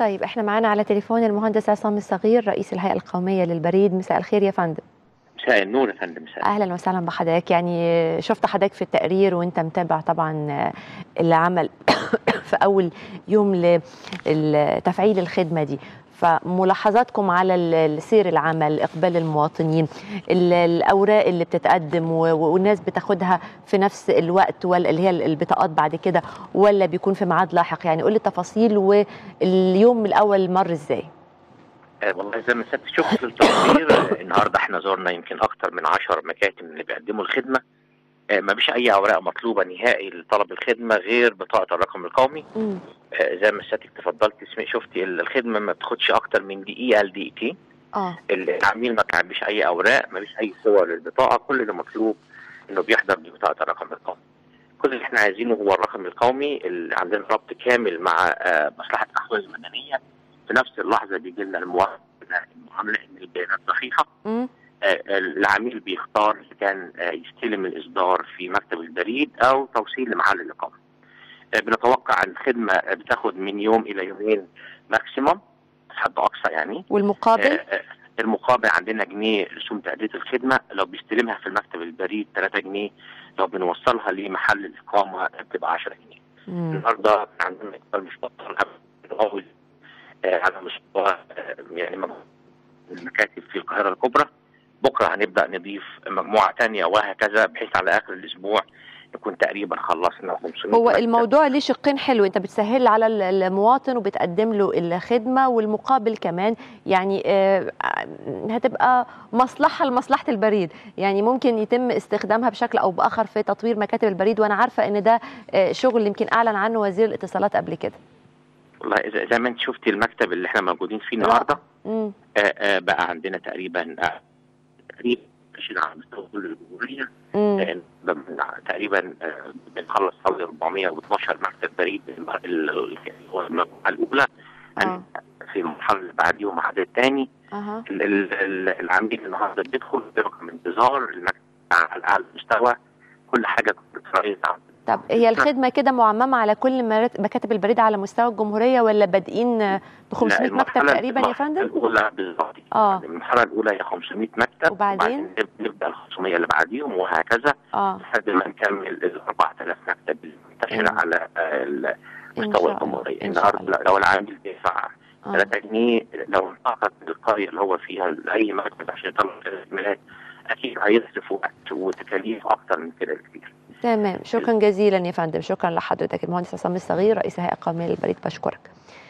طيب احنا معانا على تليفون المهندس عصام الصغير رئيس الهيئه القوميه للبريد مساء الخير يا فندم مساء النور يا فندم مساء اهلا وسهلا بحضرتك يعني شفت حضرتك في التقرير وانت متابع طبعا اللي عمل في اول يوم لتفعيل الخدمه دي فملاحظاتكم على سير العمل اقبال المواطنين الاوراق اللي بتتقدم والناس بتاخدها في نفس الوقت ولا اللي هي البطاقات بعد كده ولا بيكون في ميعاد لاحق يعني قول لي التفاصيل واليوم الاول مر ازاي والله زي ما سيادتك شفت في التقرير النهارده احنا زرنا يمكن اكتر من 10 مكاتب اللي بيقدموا الخدمه ما فيش اي اوراق مطلوبه نهائي لطلب الخدمه غير بطاقه الرقم القومي مم. زي ما سيادتك تفضلت شفتي الخدمه ما بتاخدش اكتر من دقيقه لدقيقتين اه العميل ما بيعبيش اي اوراق ما فيش اي صور للبطاقه كل اللي مطلوب انه بيحضر ببطاقه الرقم القومي كل اللي احنا عايزينه هو الرقم القومي اللي عندنا ربط كامل مع مصلحه الاحوال المدنيه في نفس اللحظه بيجي لنا المعامله ان البيانات صحيحه مم. العميل بيختار اذا كان يستلم الاصدار في مكتب البريد او توصيل لمحل الاقامه. بنتوقع ان الخدمه بتاخد من يوم الى يومين ماكسيموم حد اقصى يعني. والمقابل؟ المقابل عندنا جنيه رسوم تأدية الخدمة لو بيستلمها في المكتب البريد 3 جنيه لو بنوصلها لمحل الإقامة بتبقى 10 جنيه. مم. النهارده عندنا إقبال مش بطال أبدا على مستوى يعني المكاتب في القاهرة الكبرى بكره هنبدا نضيف مجموعه تانية وهكذا بحيث على اخر الاسبوع نكون تقريبا خلصنا 500 هو مكتب. الموضوع ليه شقين حلو انت بتسهل على المواطن وبتقدم له الخدمه والمقابل كمان يعني آه هتبقى مصلحه لمصلحه البريد يعني ممكن يتم استخدامها بشكل او باخر في تطوير مكاتب البريد وانا عارفه ان ده آه شغل يمكن اعلن عنه وزير الاتصالات قبل كده والله اذا زي ما انت شفتي المكتب اللي احنا موجودين فيه النهارده مم. آه آه بقى عندنا تقريبا آه تقريبا ماشيين على مستوى كل الجمهوريه مم. آه تقريبا آه بنخلص حوالي 412 مكتب بريد ال- ال- ال- هو المجموعه الاولى اه في المرحله اللي بعديهم عدد تاني اها ال- ال- ال- العميل النهارده بيدخل برقم انتظار المكتب على اعلى مستوى كل حاجه كمبيوترايز طب هي الخدمه كده معممه على كل مرات- مكاتب البريد على مستوى الجمهوريه ولا بادئين ب 500 مكتب تقريبا يا فندم؟ الاولى بالظبط اه المرحله الاولى هي 500 مكتب وبعدين؟ نبدا ال 500 اللي بعديهم وهكذا اه لحد ما نكمل ال 4000 مكتب المنتشره إن- على آه، ال- إن مستوى شاء الله، الجمهوريه إن شاء النهارده لو العامل بيدفع آه. 3 جنيه لو انتقل من القريه اللي هو فيها لاي مكتب عشان يطلع الاستثمارات اكيد هيصرف وقت وتكاليف اكتر من كده بكتير تمام شكرا جزيلا يا فندم شكرا لحضرتك المهندس عصام الصغير رئيس الهيئه القوميه للبريد بشكرك